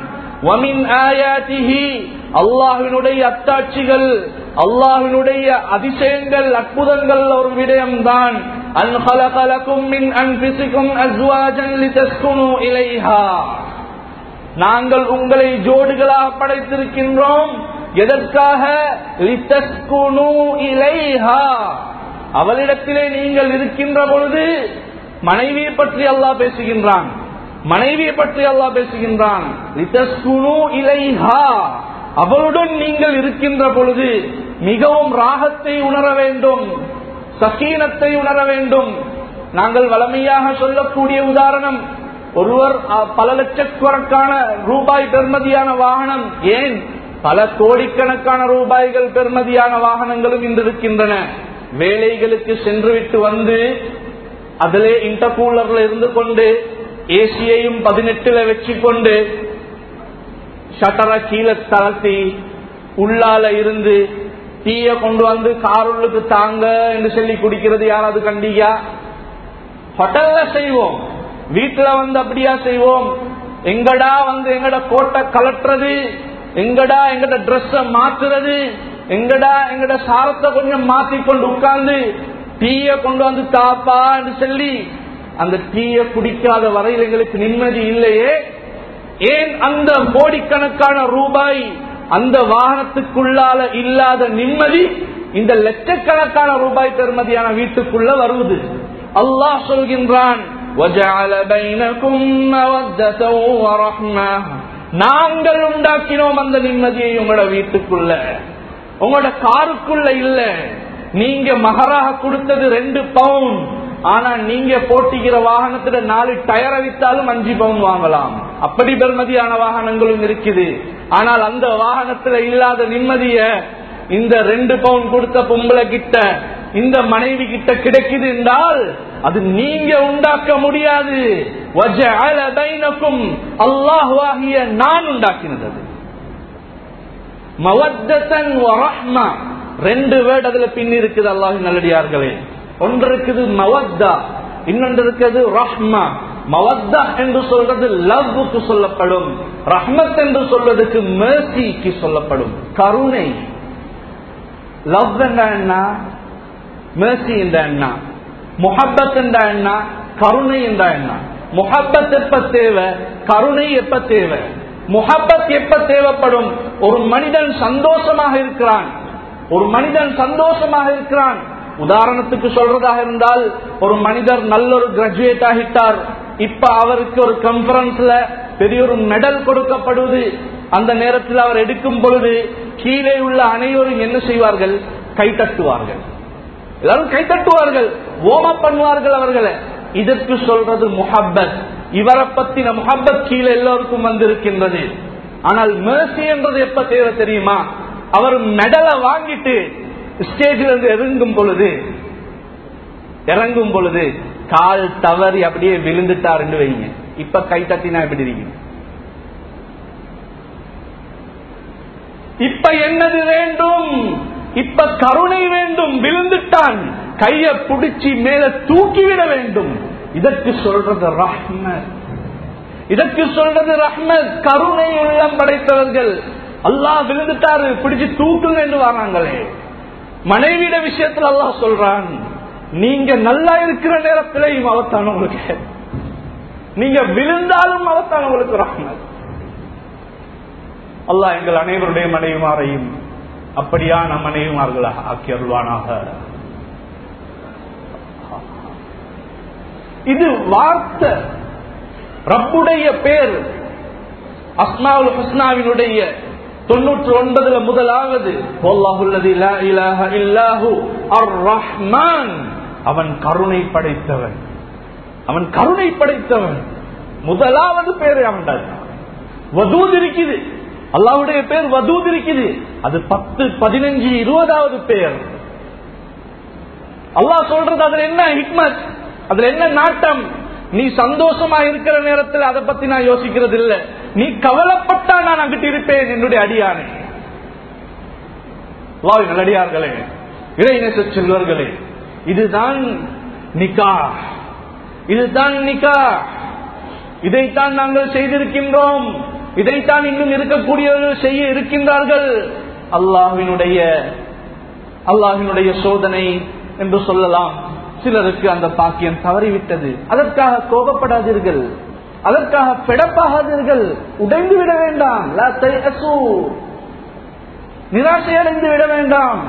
அல்லாஹினுடைய அத்தாட்சிகள் அல்லாஹினுடைய அதிசயங்கள் அற்புதங்கள் ஒரு விடயம்தான் நாங்கள் உங்களை ஜோடுகளாக படைத்திருக்கின்றோம் எதற்காக லித்தஸ்குனு இலைஹா அவளிடத்திலே நீங்கள் இருக்கின்ற பொழுது மனைவியை பற்றி அல்லாஹ் பேசுகின்றான் மனைவியை பற்றி அல்லாஹ் பேசுகின்றான் லித்தஸ்குனு இலைஹா அவளுடன் நீங்கள் இருக்கின்ற பொழுது மிகவும் ராகத்தை உணர வேண்டும் சக்கீனத்தை உணர வேண்டும் நாங்கள் வளமையாக சொல்லக்கூடிய உதாரணம் ஒருவர் அஹ், பல லட்சக்கணக்கான ரூபாய் பெறுமதியான வாகனம் ஏன் பல கோடிக்கணக்கான ரூபாய்கள் பெறுமதியான வாகனங்களும் இன்று இருக்கின்றன வேலைகளுக்கு சென்றுவிட்டு வந்து அதிலே இன்டர்கூலர்ல இருந்து கொண்டு ஏசியையும் பதினெட்டுல வச்சு கொண்டு ஷட்டரை கீழே தளர்த்தி உள்ளால இருந்து டீய கொண்டு வந்து காருள்ளுக்கு தாங்க என்று சொல்லி குடிக்கிறது யாராவது கண்டியா ஹோட்டல்ல செய்வோம் வீட்டுல வந்து அப்படியா செய்வோம் எங்கடா வந்து எங்கட கோட்டை கலட்டுறது எங்கடா எங்கட ட்ரெஸ் மாத்துறது எங்கடா எங்கட சாரத்தை கொஞ்சம் மாத்தி கொண்டு உட்கார்ந்து டீய கொண்டு வந்து தாப்பா என்று சொல்லி அந்த டீய குடிக்காத வரையில் எங்களுக்கு நிம்மதி இல்லையே ஏன் அந்த கோடிக்கணக்கான ரூபாய் அந்த வாகனத்துக்குள்ளால இல்லாத நிம்மதி இந்த லட்சக்கணக்கான ரூபாய் பெறுமதியான வீட்டுக்குள்ள வருவது அல்லாஹ் சொல்கின்றான் وَجَعَلَ بَيْنَكُمْ مَوَدَّةً وَرَحْمَةً நாங்கள் உண்டாக்கினோம் அந்த நிம்மதியை உங்களோட வீட்டுக்குள்ள உங்களோட காருக்குள்ள இல்ல நீங்க மகராக கொடுத்தது ரெண்டு பவுன் ஆனா நீங்க போட்டிக்கிற வாகனத்துல நாலு டயரை வித்தாலும் அஞ்சு பவுன் வாங்கலாம் அப்படி பெருமதியான வாகனங்களும் இருக்குது ஆனால் அந்த வாகனத்துல இல்லாத நிம்மதிய இந்த ரெண்டு பவுன் கொடுத்த பொம்பளை கிட்ட இந்த மனைவி கிட்ட கிடைக்குது என்றால் அது நீங்க உண்டாக்க முடியாது وَجَعَلَ بَيْنَكُمْ அல்லாஹ்வாகிய நான் உண்டாக்கினது அது. மவத்தன் வரஹ்மா ரெண்டு வேர்டு அதுல பின் இருக்குது அல்லாஹின் நல்லடியார்களே ஒன்று இருக்குது மவத்தா இன்னொன்று இருக்குது ரஹ்மா மவத்தா என்று சொல்றது லவ்வுக்கு சொல்லப்படும் ரஹ்மத் என்று சொல்வதற்கு மேசிக்கு சொல்லப்படும் கருணை லவ் என்ற என்ன மேசி என்ற என்ன முஹப்பத் என்ற என்ன கருணை என்ற என்ன முஹப்பத் எப்ப தேவை கருணை எப்ப தேவை முஹப்பத் எப்ப தேவைப்படும் ஒரு மனிதன் சந்தோஷமாக இருக்கிறான் ஒரு மனிதன் சந்தோஷமாக இருக்கிறான் உதாரணத்துக்கு சொல்றதாக இருந்தால் ஒரு மனிதர் நல்ல ஒரு கிராஜுவேட் ஆகிட்டார் இப்ப அவருக்கு ஒரு கான்பரன்ஸ்ல பெரிய ஒரு மெடல் கொடுக்கப்படுவது அந்த நேரத்தில் அவர் எடுக்கும் பொழுது கீழே உள்ள அனைவரும் என்ன செய்வார்கள் கைத்தட்டுவார்கள் எல்லாரும் கைத்தட்டுவார்கள் ஓம பண்ணுவார்கள் அவர்களை இதற்கு சொல்றது முஹப்பத் இவரை பத்தின முஹப்பத் கீழே எல்லோருக்கும் வந்திருக்கின்றது ஆனால் மேசி என்றது எப்ப தேவை தெரியுமா அவர் மெடலை வாங்கிட்டு ஸ்டேஜில் இருந்து இறங்கும் பொழுது இறங்கும் பொழுது கால் தவறி அப்படியே விழுந்துட்டாருன்னு வைங்க இப்ப கை தட்டினா எப்படி இருக்கு இப்ப என்னது வேண்டும் இப்ப கருணை வேண்டும் விழுந்துட்டான் கைய புடிச்சு மேல தூக்கிவிட வேண்டும் இதற்கு சொல்றது ரஹ்மத் இதற்கு சொல்றது ரஹ்மத் கருணை உள்ளம் படைத்தவர்கள் அல்லாஹ் விழுந்துட்டாரு பிடிச்சு தூக்குங்க என்று வராங்களே மனைவியிட விஷயத்துல அல்லாஹ் சொல்றான் நீங்க நல்லா இருக்கிற நேரத்திலையும் அவத்தான் உங்களுக்கு நீங்க விழுந்தாலும் அவத்தான் உங்களுக்கு ரஹ்மத் அல்லாஹ் எங்கள் அனைவருடைய மனைவிமாரையும் அப்படியான மனைவிமார்களாக ஆக்கி அருள்வானாக இது வார்த்தை ரப்புடைய பேர் அஸ்மாவுல் ஹுஸ்னாவினுடைய தொண்ணூற்று ஒன்பதுல முதலாவது "வல்லாஹுல்லதி லா இலாஹ இல்லாஹு அர் ரஹ்மான் அவன் கருணை படைத்தவன் அவன் கருணை படைத்தவன் முதலாவது பேரு அவன் வதூத் இருக்குது அல்லாவுடைய பேர் வதூத் இருக்குது அது பத்து பதினஞ்சு இருபதாவது பேர் அல்லாஹ் சொல்றது அதுல என்ன ஹிக்மத் அதுல என்ன நாட்டம் நீ சந்தோஷமா இருக்கிற நேரத்தில் அதை பத்தி நான் யோசிக்கிறது இல்ல நீ கவலைப்பட்டா நான் அங்கிட்டு இருப்பேன் என்னுடைய அடியானே அல்லாஹ்வின் நல்லடியார்களே இறைநேச செல்வர்களே இதுதான் நிக்கா இதுதான் நிக்கா இதைத்தான் நாங்கள் செய்திருக்கின்றோம் இதைத்தான் இன்னும் இருக்கக்கூடியவர்கள் செய்ய இருக்கின்றார்கள் அல்லாஹினுடைய அல்லாஹினுடைய சோதனை என்று சொல்லலாம் சிலருக்கு அந்த பாக்கியம் தவறிவிட்டது அதற்காக கோபப்படாதீர்கள் அதற்காக பிடப்பாகாதீர்கள் உடைந்து விட வேண்டாம் லா தயசு. நிராசையடைந்து விட வேண்டாம்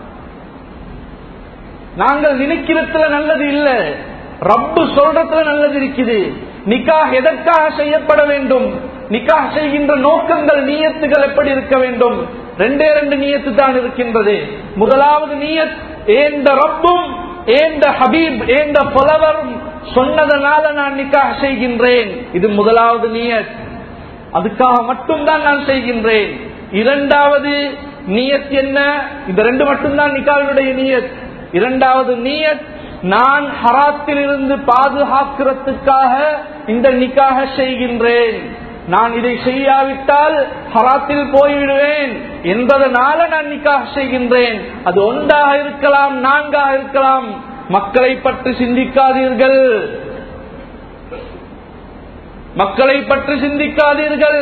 நாங்கள் நினைக்கிறதுல நல்லது இல்ல ரப்பு சொல்றதுல நல்லது இருக்குது நிக்காஹ் எதற்காக செய்யப்பட வேண்டும் நிக்காஹ் செய்கின்ற நோக்கங்கள் நீயத்துகள் எப்படி இருக்க வேண்டும் ரெண்டே ரெண்டு நீயத்து தான் இருக்கின்றது முதலாவது நீயத் ஏந்த ரப்பும் ஏந்த ஹபீப் ஏந்த புலவரும் சொன்னதனால நான் நிக்காஹ் செய்கின்றேன் இது முதலாவது நீயத் அதுக்காக மட்டும்தான் நான் செய்கின்றேன் இரண்டாவது நீயத் என்ன இந்த ரெண்டு மட்டும்தான் நிக்காவினுடைய நீயத் இரண்டாவது நீயத் நான் ஹராத்தில் இருந்து பாதுகாக்கிறதுக்காக இந்த நிக்காக செய்கின்றேன் நான் இதை செய்யாவிட்டால் ஹராத்தில் போய்விடுவேன் என்பதனால நான் நிக்காக செய்கின்றேன் அது ஒன்றாக இருக்கலாம் நான்காக இருக்கலாம் மக்களை பற்றி சிந்திக்காதீர்கள் மக்களை பற்றி சிந்திக்காதீர்கள்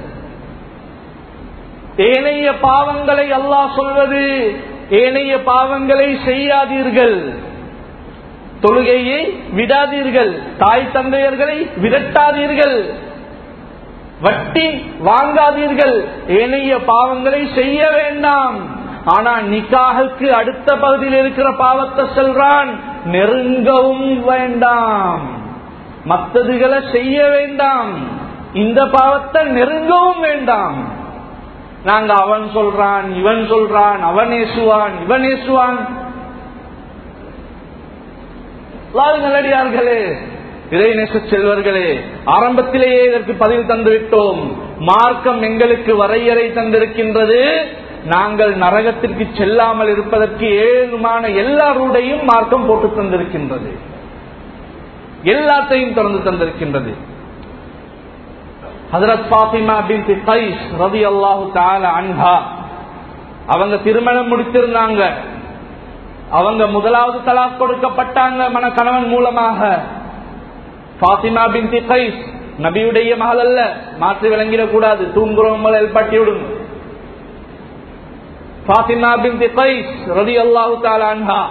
ஏனைய பாவங்களை அல்லாஹ் சொல்வது ஏனைய பாவங்களை செய்யாதீர்கள் தொழுகையை விடாதீர்கள் தாய் தந்தையர்களை விரட்டாதீர்கள் வட்டி வாங்காதீர்கள் ஏனைய பாவங்களை செய்ய வேண்டாம் ஆனா நிக்காகுக்கு அடுத்த பகுதியில் இருக்கிற பாவத்தை சொல்றான் நெருங்கவும் வேண்டாம் மத்ததுகளை செய்ய வேண்டாம் இந்த பாவத்தை நெருங்கவும் வேண்டாம் நாங்க அவன் சொல்றான் இவன் சொல்றான் அவன் ஏசுவான் இவன் ஏசுவான் நல்லடியார்களே இறைநேச செல்வர்களே ஆரம்பத்திலேயே இதற்கு பதில் தந்து விட்டோம் மார்க்கம் எங்களுக்கு வரையறை தந்திருக்கின்றது நாங்கள் நரகத்திற்கு செல்லாமல் இருப்பதற்கு ஏழுமான எல்லாருடையும் மார்க்கம் போட்டு தந்திருக்கின்றது எல்லாத்தையும் திறந்து தந்திருக்கின்றது ஹசரத் பாத்திமா பின் கைஸ் ரவி அல்லாஹு தால அன்ஹா அவங்க திருமணம் முடித்திருந்தாங்க அவங்க முதலாவது தலாக் கொடுக்கப்பட்டாங்க மன கணவன் மூலமாக பாத்திமா பின் கைஸ் நபியுடைய மகள் அல்ல மாற்றி விளங்கிடக்கூடாது தூங்குறவங்களை எழுப்பாட்டி விடுங்க பாத்திமா பின் கைஸ் ரவி அல்லாஹு தால அன்ஹா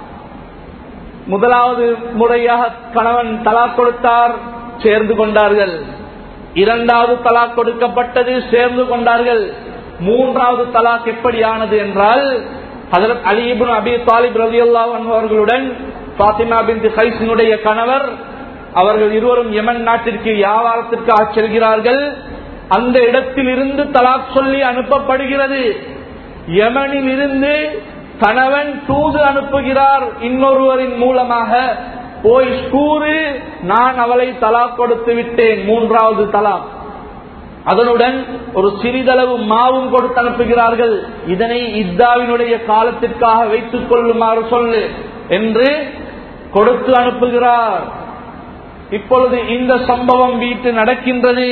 முதலாவது முறையாக கணவன் தலாக் கொடுத்தார் சேர்ந்து கொண்டார்கள் இரண்டாவது தலாக் கொடுக்கப்பட்டது சேர்ந்து கொண்டார்கள் மூன்றாவது தலாக் எப்படியானது என்றால் ஹசரத் அலிபின் அபி தாலிப் ரவி அவர்களுடன் பாத்திமா பின் ஹைசினுடைய கணவர் அவர்கள் இருவரும் யமன் நாட்டிற்கு வியாபாரத்திற்காக செல்கிறார்கள் அந்த இடத்தில் இருந்து தலாக் சொல்லி அனுப்பப்படுகிறது யமனில் இருந்து கணவன் தூது அனுப்புகிறார் இன்னொருவரின் மூலமாக போய் கூறு நான் அவளை தலாக் கொடுத்து விட்டேன் மூன்றாவது தலாக் அதனுடன் ஒரு சிறிதளவு மாவும் கொடுத்து அனுப்புகிறார்கள் இதனை இத்தாவினுடைய காலத்திற்காக வைத்துக் கொள்ளுமாறு சொல்லு என்று கொடுத்து அனுப்புகிறார் இப்பொழுது இந்த சம்பவம் வீட்டு நடக்கின்றது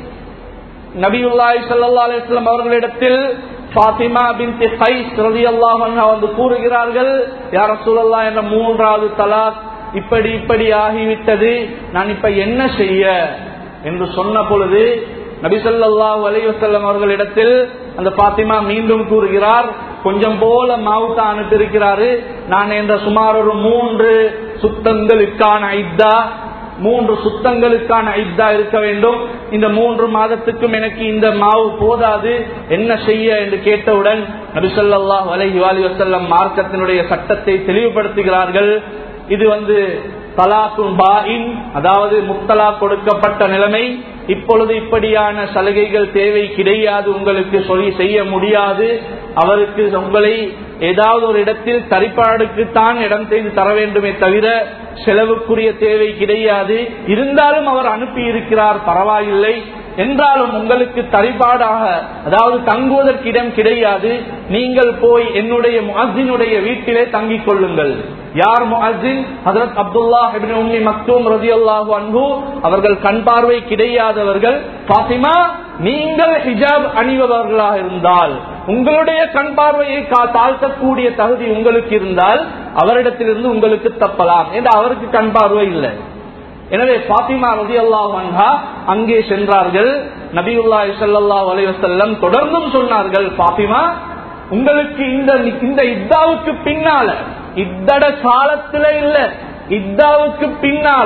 நபியுல்லாய் சல்லா அலிஸ்லாம் அவர்களிடத்தில் பாத்திமா பின் கைஸ் ரதி வந்து கூறுகிறார்கள் யார சூழல்லா என்ற மூன்றாவது தலாக் இப்படி இப்படி ஆகிவிட்டது நான் இப்ப என்ன செய்ய என்று சொன்ன பொழுது நபிசல்லா அலைவசல்லம் அவர்களிடத்தில் அந்த பாத்திமா மீண்டும் கூறுகிறார் கொஞ்சம் போல மாவுத்தா அனுப்பியிருக்கிறாரு நான் என்ற சுமார் ஒரு மூன்று சுத்தங்களுக்கான ஐத்தா மூன்று சுத்தங்களுக்கான ஐத்தா இருக்க வேண்டும் இந்த மூன்று மாதத்துக்கும் எனக்கு இந்த மாவு போதாது என்ன செய்ய என்று கேட்டவுடன் நபிசல்லாஹ் அலஹி அலி வசல்லம் மார்க்கத்தினுடைய சட்டத்தை தெளிவுபடுத்துகிறார்கள் இது வந்து தலாக்கும் பாயின் அதாவது முத்தலா கொடுக்கப்பட்ட நிலைமை இப்பொழுது இப்படியான சலுகைகள் தேவை கிடையாது உங்களுக்கு சொல்லி செய்ய முடியாது அவருக்கு உங்களை ஏதாவது ஒரு இடத்தில் தரிப்பாடுக்கு தான் இடம் செய்து தர வேண்டுமே தவிர செலவுக்குரிய தேவை கிடையாது இருந்தாலும் அவர் அனுப்பி இருக்கிறார் பரவாயில்லை என்றாலும் உங்களுக்கு தரிபாடாக அதாவது தங்குவதற்கு இடம் கிடையாது நீங்கள் போய் என்னுடைய முஹினுடைய வீட்டிலே தங்கிக் கொள்ளுங்கள் யார் முஹின் ஹசரத் அப்துல்லா உம்மி மக்தூம் ரதி அல்லாஹு அன்பு அவர்கள் கண் பார்வை கிடையாதவர்கள் பாத்திமா நீங்கள் ஹிஜாப் அணிபவர்களாக இருந்தால் உங்களுடைய கண் பார்வையை தாழ்த்தக்கூடிய தகுதி உங்களுக்கு இருந்தால் அவரிடத்திலிருந்து உங்களுக்கு தப்பலாம் என்று அவருக்கு கண் பார்வை இல்லை எனவே பாத்திமா ரதி அல்லாஹா அங்கே சென்றார்கள் நபியுல்லா சல்லா அலைவசல்லம் தொடர்ந்தும் சொன்னார்கள் பாத்திமா உங்களுக்கு இந்த இந்த இத்தாவுக்கு பின்னால இத்தட காலத்துல இல்ல இத்தாவுக்கு பின்னால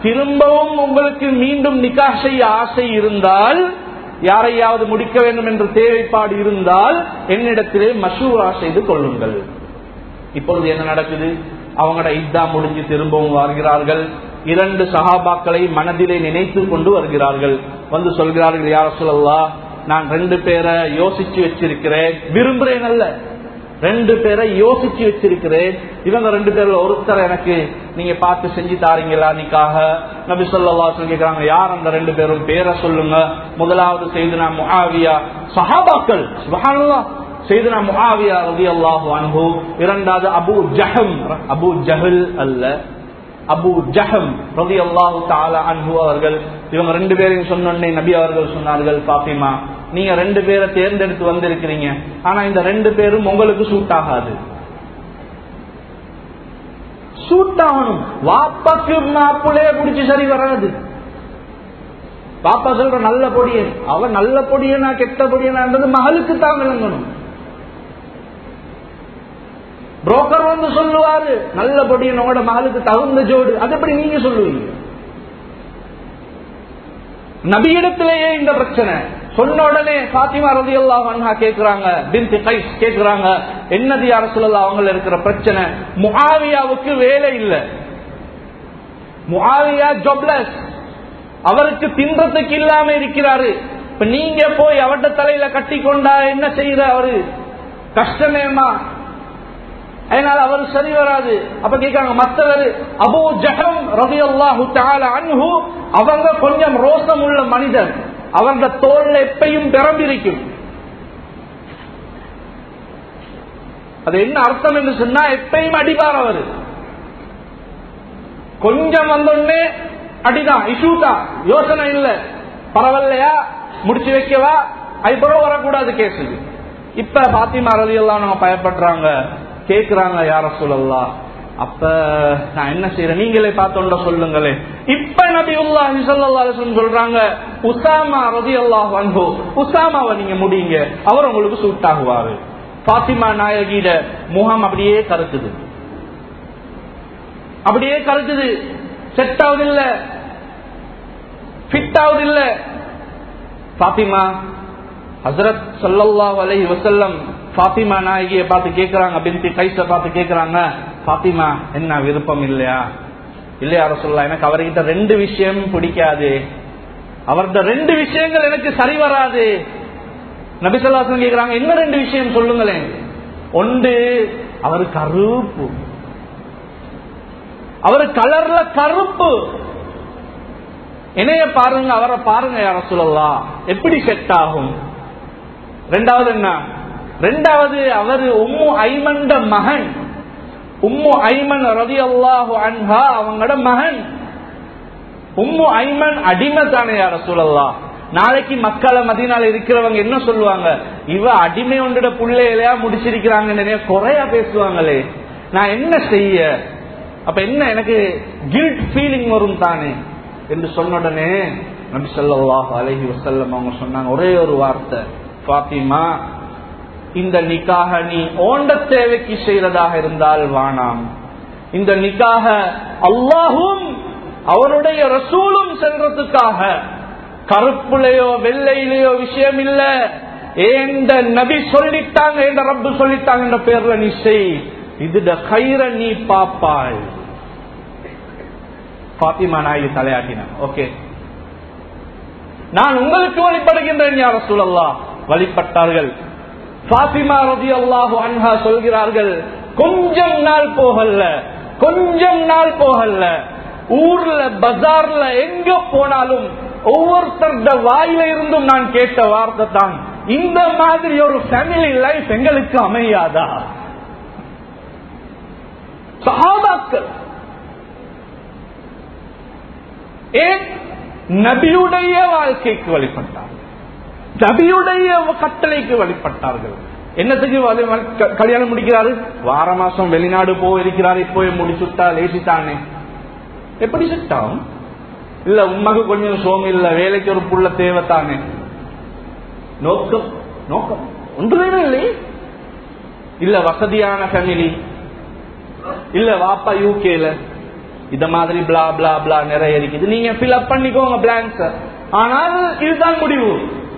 திரும்பவும் உங்களுக்கு மீண்டும் நிக்கா செய்ய ஆசை இருந்தால் யாரையாவது முடிக்க வேண்டும் என்ற தேவைப்பாடு இருந்தால் என்னிடத்திலே மசூரா செய்து கொள்ளுங்கள் இப்பொழுது என்ன நடக்குது அவங்களோட இத்தா முடிஞ்சு திரும்பவும் வருகிறார்கள் இரண்டு சகாபாக்களை மனதிலே நினைத்து கொண்டு வருகிறார்கள் வந்து சொல்கிறார்கள் யார சொல்லலா நான் ரெண்டு பேரை யோசிச்சு வச்சிருக்கிறேன் விரும்புறேன் அல்ல ரெண்டு பேரை யோசிச்சு வச்சிருக்கிறேன் இவங்க ரெண்டு பேர்ல ஒருத்தர் எனக்கு நீங்க பார்த்து செஞ்சு தாரீங்களா நிக்காக நபி சொல்லா கேட்கிறாங்க யார் அந்த ரெண்டு பேரும் பேரை சொல்லுங்க முதலாவது செய்து நான் முஹாவியா சஹாபாக்கள் சுபஹானல்லாஹ் செய்தனா முஹாவியா ரதி அல்லாஹு அன்ஹு இரண்டாவது அபு ஜஹம் அபு ஜஹல் அல்ல அபு ஜஹம் ரதி அல்லாஹு தாலா அன்ஹு அவர்கள் இவங்க ரெண்டு பேரையும் சொன்னோடனே நபி அவர்கள் சொன்னார்கள் பாத்திமா நீங்க ரெண்டு பேரை தேர்ந்தெடுத்து வந்திருக்கிறீங்க ஆனா இந்த ரெண்டு பேரும் உங்களுக்கு சூட் ஆகாது சூட் ஆகணும் வாப்பாக்கு மாப்பிள்ளைய பிடிச்சி சரி வராது பாப்பா சொல்ற நல்ல பொடியன் அவன் நல்ல பொடியனா கெட்ட பொடியனான்றது மகளுக்கு தான் விளங்கணும் புரோக்கர் வந்து சொல்லுவாரு நல்ல பொடியன் உங்களோட மகளுக்கு தகுந்த ஜோடு அது எப்படி நீங்க சொல்லுவீங்க நபியிடத்திலேயே இந்த பிரச்சனை சொன்ன உடனே பாத்திமா ரதி அல்லாஹ் கேக்குறாங்க பின்தி கைஸ் கேக்குறாங்க என்னது யார சொல்லலாம் அவங்க இருக்கிற பிரச்சனை முகாவியாவுக்கு வேலை இல்லை முகாவியா ஜொப்லஸ் அவருக்கு தின்றதுக்கு இல்லாம இருக்கிறாரு இப்ப நீங்க போய் அவட்ட தலையில கட்டி கொண்டா என்ன செய்யற அவரு கஷ்டமேமா அதனால அவர் சரி வராது அப்ப கேட்காங்க மற்றவர் அபு ஜஹம் ரவி அல்லாஹு அன்ஹு அவங்க கொஞ்சம் ரோசம் உள்ள மனிதர் அவங்க தோல்ல எப்பையும் பிறம்பிருக்கும் அது என்ன அர்த்தம் என்று சொன்னா எப்பையும் அடிப்பார் அவர் கொஞ்சம் வந்தோடனே அடிதான் இஷ்யூ தான் யோசனை இல்ல பரவாயில்லையா முடிச்சு வைக்கவா அதுபோல வரக்கூடாது கேஸ் இப்ப பாத்திமா ரவி எல்லாம் நம்ம பயப்படுறாங்க கேக்குறாங்க யார சொல்லலாம் அப்ப நான் என்ன செய்யறேன் நீங்களே பார்த்தோண்ட சொல்லுங்களே இப்ப நபி உல்லாஹி சொல்லி சொல்றாங்க உசாமா ரதி அல்லாஹ் அன்பு உசாமாவை நீங்க முடிங்க அவர் உங்களுக்கு சூட் ஆகுவாரு பாத்திமா நாயகிட முகம் அப்படியே கருத்துது அப்படியே கருத்துது செட் ஆகுது இல்ல ஃபிட் ஆகுது இல்ல பாத்திமா ஹசரத் சல்லல்லாஹு அலைஹி வஸல்லம் பாத்திமா நாயகியை பார்த்து கேட்கிறாங்க பின்தி கைச பார்த்து கேட்கிறாங்க பாத்திமா என்ன விருப்பம் இல்லையா இல்லையா சொல்லலாம் எனக்கு அவர்கிட்ட ரெண்டு விஷயம் பிடிக்காது அவர்கிட்ட ரெண்டு விஷயங்கள் எனக்கு சரி வராது நபிசல்லாசன் கேட்கிறாங்க என்ன ரெண்டு விஷயம் சொல்லுங்களேன் ஒன்று அவர் கருப்பு அவர் கலர்ல கருப்பு என்னைய பாருங்க அவரை பாருங்க யார சொல்லலாம் எப்படி செட் ஆகும் ரெண்டாவது என்ன ரெண்டாவது அவர் உம்மு ஐமண்ட மகன் உம்மு ஐமன் ரதி அல்லாஹு அன்ஹா அவங்களோட மகன் உம்மு ஐமன் அடிமை தானே யார சொல்லலாம் நாளைக்கு மக்களை மதியனால இருக்கிறவங்க என்ன சொல்லுவாங்க இவ அடிமை ஒன்றோட பிள்ளையிலையா முடிச்சிருக்கிறாங்க குறையா பேசுவாங்களே நான் என்ன செய்ய அப்ப என்ன எனக்கு கில்ட் ஃபீலிங் வரும் தானே என்று சொன்ன உடனே நபி சொல்லாஹ் அலஹி வசல்லம் அவங்க சொன்னாங்க ஒரே ஒரு வார்த்தை பாத்திமா இந்த நிக்காக நீ ஓண்ட தேவைக்கு செய்யறதாக இருந்தால் வானாம் இந்த நிக்காக அல்லாஹும் அவருடைய ரசூலும் செல்றதுக்காக கருப்புலையோ வெள்ளையிலையோ விஷயம் இல்ல ஏந்த நபி சொல்லிட்டாங்க என்ற ரப்பு சொல்லிட்டாங்க என்ற பேர்ல நீ செய் இதுட கயிற நீ பாப்பாய் பாத்திமா நாயகி தலையாட்டின ஓகே நான் உங்களுக்கு வழிபடுகின்றேன் யார சூழல்லா வழிபட்டார்கள் பாத்திமா ரதி அல்லாஹு அன்ஹா சொல்கிறார்கள் கொஞ்சம் நாள் போகல கொஞ்சம் நாள் போகல ஊர்ல பஜார்ல எங்க போனாலும் ஒவ்வொருத்தருட வாயில இருந்தும் நான் கேட்ட வார்த்தை தான் இந்த மாதிரி ஒரு ஃபேமிலி லைஃப் எங்களுக்கு அமையாதா சகாபாக்கள் ஏன் நபியுடைய வாழ்க்கைக்கு வழிபட்டார்கள் நபியுடைய கட்டளைக்கு வழிபட்டார்கள் என்னத்துக்கு கல்யாணம் முடிக்கிறாரு வார மாசம் வெளிநாடு போயிருக்கிறாரு போய் முடிச்சுட்டா லேசித்தானே எப்படி சிட்டாம் இல்ல உண்மைக்கு கொஞ்சம் சோம் இல்ல வேலைக்கு ஒரு புள்ள தேவைத்தானே நோக்கம் நோக்கம் ஒன்றுமே இல்லை இல்ல வசதியான ஃபேமிலி இல்ல வாப்பா யூகேல இத மாதிரி பிளா பிளா பிளா நிறைய இருக்குது நீங்க fill up பண்ணிக்கோங்க பிளாங்க்ஸ் ஆனால் இதுதான் முடிவு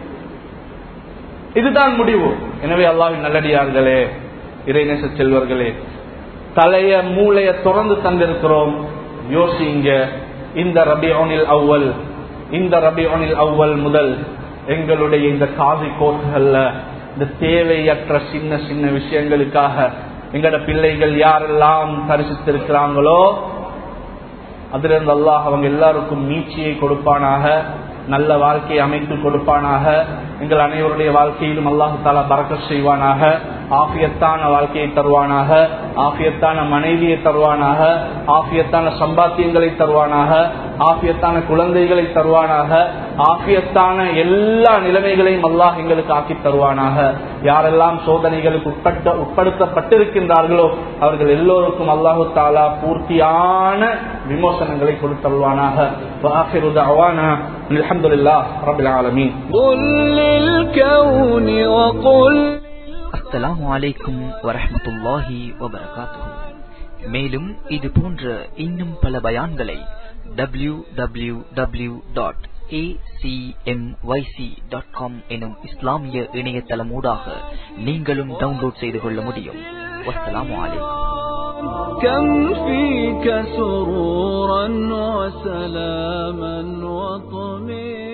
இதுதான் முடிவு எனவே அல்லாவின் நல்லடியார்களே இறைநேச செல்வர்களே தலைய மூளைய திறந்து தந்திருக்கிறோம் யோசிங்க இந்த ரபியோனில் அவ்வல் இந்த ரபியோனில் அவ்வல் முதல் எங்களுடைய இந்த காவி கோட்டுகள்ல இந்த தேவையற்ற சின்ன சின்ன விஷயங்களுக்காக எங்கட பிள்ளைகள் யாரெல்லாம் தரிசித்திருக்கிறாங்களோ அதிலிருந்து அல்லாஹ் அவங்க எல்லாருக்கும் மீட்சியை கொடுப்பானாக நல்ல வாழ்க்கையை அமைத்து கொடுப்பானாக எங்கள் அனைவருடைய வாழ்க்கையிலும் அல்லாஹு தாலா பறக்க செய்வானாக ஆபியத்தான வாழ்க்கையை தருவானாக ஆபியத்தான மனைவியை தருவானாக ஆபியத்தான சம்பாத்தியங்களை தருவானாக ஆபியத்தான குழந்தைகளை தருவானாக ஆபியத்தான எல்லா நிலைமைகளையும் அல்லாஹ் எங்களுக்கு ஆக்கி தருவானாக யாரெல்லாம் சோதனைகளுக்கு உட்பட்ட உட்படுத்தப்பட்டிருக்கின்றார்களோ அவர்கள் எல்லோருக்கும் அல்லாஹு தாலா பூர்த்தியான விமோசனங்களை கொடுத்தருவானாக وآخر دعوانا الحمد لله رب العالمين قل للكون وقل அஸ்ஸலாமு அலைக்கும் வரஹ்மத்துல்லாஹி வபரகாத்துஹு மேலும் இது போன்ற இன்னும் பல பயான்களை டபிள்யூ டபிள்யூ டபிள்யூ டாட் எனும் இஸ்லாமிய இணையதளமூடாக நீங்களும் டவுன்லோட் செய்து கொள்ள முடியும் வஸ்ஸலாமு அலைக்கும் كم فيك سرورا وسلاما وطمئنا